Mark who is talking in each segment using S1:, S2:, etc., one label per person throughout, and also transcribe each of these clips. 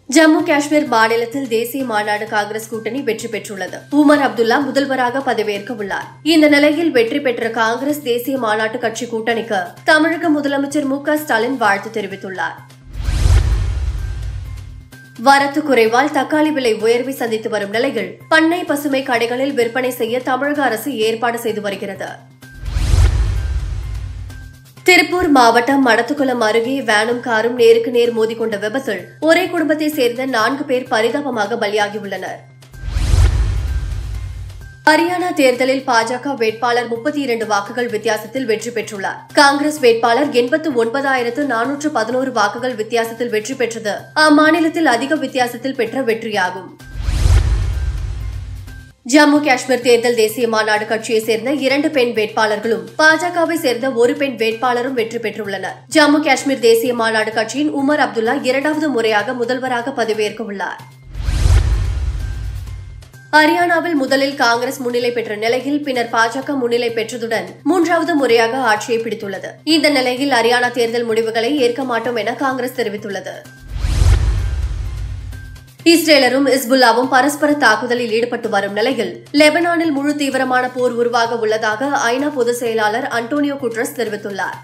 S1: ஜம்மு காஷ்மீர் மாநிலத்தில் தேசிய மாநாடு காங்கிரஸ் கூட்டணி வெற்றி பெற்றுள்ளது உமர் அப்துல்லா முதல்வராக பதவியேற்க உள்ளார் இந்த நிலையில் வெற்றி பெற்ற காங்கிரஸ் தேசிய மாநாட்டு கட்சி கூட்டணிக்கு தமிழக முதலமைச்சர் மு க ஸ்டாலின் வாழ்த்து தெரிவித்துள்ளார் வரத்து குறைவால் தக்காளி விலை உயர்வை சந்தித்து வரும் நிலையில் பண்ணை பசுமை கடைகளில் விற்பனை செய்ய தமிழக அரசு ஏற்பாடு செய்து வருகிறது திருப்பூர் மாவட்டம் மடத்துக்குளம் அருகே வேனும் காரும் நேருக்கு நேர் மோதிக்கொண்ட விபத்தில் ஒரே குடும்பத்தை சேர்ந்த நான்கு பேர் பரிதாபமாக பலியாகியுள்ளனர் ஹரியானா தேர்தலில் பாஜக வேட்பாளர் முப்பத்தி இரண்டு வாக்குகள் வித்தியாசத்தில் வெற்றி பெற்றுள்ளார் காங்கிரஸ் வேட்பாளர் எண்பத்து ஒன்பதாயிரத்து நானூற்று பதினோரு வாக்குகள் வித்தியாசத்தில் வெற்றி பெற்றது அம்மாநிலத்தில் அதிக வித்தியாசத்தில் பெற்ற வெற்றியாகும் ஜம்மு காஷ்மீர் தேர்தல் தேசிய மாநாடு கட்சியைச் சேர்ந்த இரண்டு பெண் வேட்பாளர்களும் பாஜகவை சேர்ந்த ஒரு பெண் வேட்பாளரும் வெற்றி பெற்றுள்ளனர் ஜம்மு காஷ்மீர் தேசிய மாநாடு கட்சியின் உமர் அப்துல்லா இரண்டாவது முறையாக முதல்வராக பதவியேற்க உள்ளார் ஹரியானாவில் முதலில் காங்கிரஸ் முன்னிலை பெற்ற நிலையில் பின்னர் பாஜக முன்னிலை பெற்றதுடன் மூன்றாவது முறையாக ஆட்சியை பிடித்துள்ளது இந்த நிலையில் ஹரியானா தேர்தல் முடிவுகளை ஏற்க மாட்டோம் என காங்கிரஸ் தெரிவித்துள்ளது இஸ்ரேலரும் இஸ்புல்லாவும் பரஸ்பர தாக்குதலில் ஈடுபட்டு வரும் நிலையில் லெபனானில் முழு தீவிரமான போர் உருவாக உள்ளதாக ஐநா பொதுச் செயலாளர் அன்டோனியோ குட்ரஸ் தெரிவித்துள்ளார்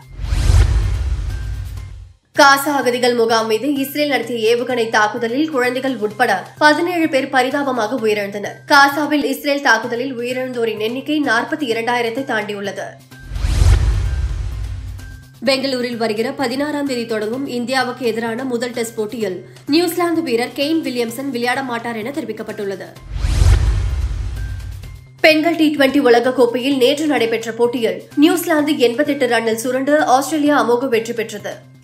S1: காசா அகதிகள் முகாம் மீது இஸ்ரேல் நடத்திய ஏவுகணை தாக்குதலில் குழந்தைகள் உட்பட பதினேழு பேர் பரிதாபமாக உயிரிழந்தனர் காசாவில் இஸ்ரேல் தாக்குதலில் உயிரிழந்தோரின் எண்ணிக்கை நாற்பத்தி இரண்டாயிரத்தை தாண்டியுள்ளது பெங்களூரில் வருகிற பதினாறாம் தேதி தொடங்கும் இந்தியாவுக்கு எதிரான முதல் டெஸ்ட் போட்டியில் நியூசிலாந்து வீரர் கெய்ன் வில்லியம்சன் விளையாட மாட்டார் என தெரிவிக்கப்பட்டுள்ளது பெண்கள் டி டுவெண்டி உலகக்கோப்பையில் நேற்று நடைபெற்ற போட்டியில் நியூசிலாந்து எண்பத்தெட்டு ரன்னில் சுருண்டு ஆஸ்திரேலியா அமோக வெற்றி பெற்றது